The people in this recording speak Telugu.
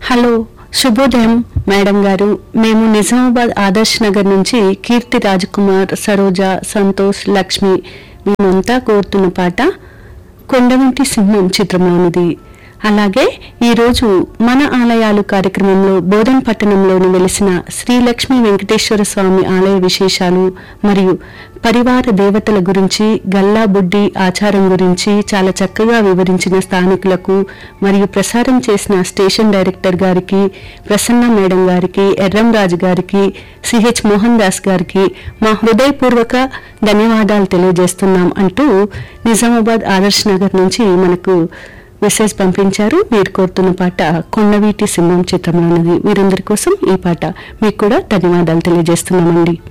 హలో శుభోదయం మేడం గారు మేము నిజామాబాద్ ఆదర్శ్ నగర్ నుంచి కీర్తి రాజకుమార్ సరోజ సంతోష్ లక్ష్మి మేమంతా కోరుతున్న పాట కొండవంటి సింహం చిత్రంలోనిది అలాగే ఈరోజు మన ఆలయాలు కార్యక్రమంలో బోధన్ పట్టణంలోని వెలిసిన శ్రీలక్ష్మి వెంకటేశ్వర స్వామి ఆలయ విశేషాలు మరియు పరివార దేవతల గురించి గల్లా బుడ్డి ఆచారం గురించి చాలా చక్కగా వివరించిన స్థానికులకు మరియు ప్రసారం చేసిన స్టేషన్ డైరెక్టర్ గారికి ప్రసన్న మేడం గారికి ఎర్రం రాజు గారికి సిహెచ్ మోహన్ దాస్ గారికి మా హృదయపూర్వక ధన్యవాదాలు తెలియజేస్తున్నాం అంటూ నిజామాబాద్ ఆదర్శ్ నగర్ నుంచి మనకు మెసేజ్ పంపించారు మీరు కోరుతున్న పాట కొండవీటి సింహం చిత్రంలోనిది వీరందరి కోసం ఈ పాట మీకు కూడా ధన్యవాదాలు తెలియజేస్తున్నామండి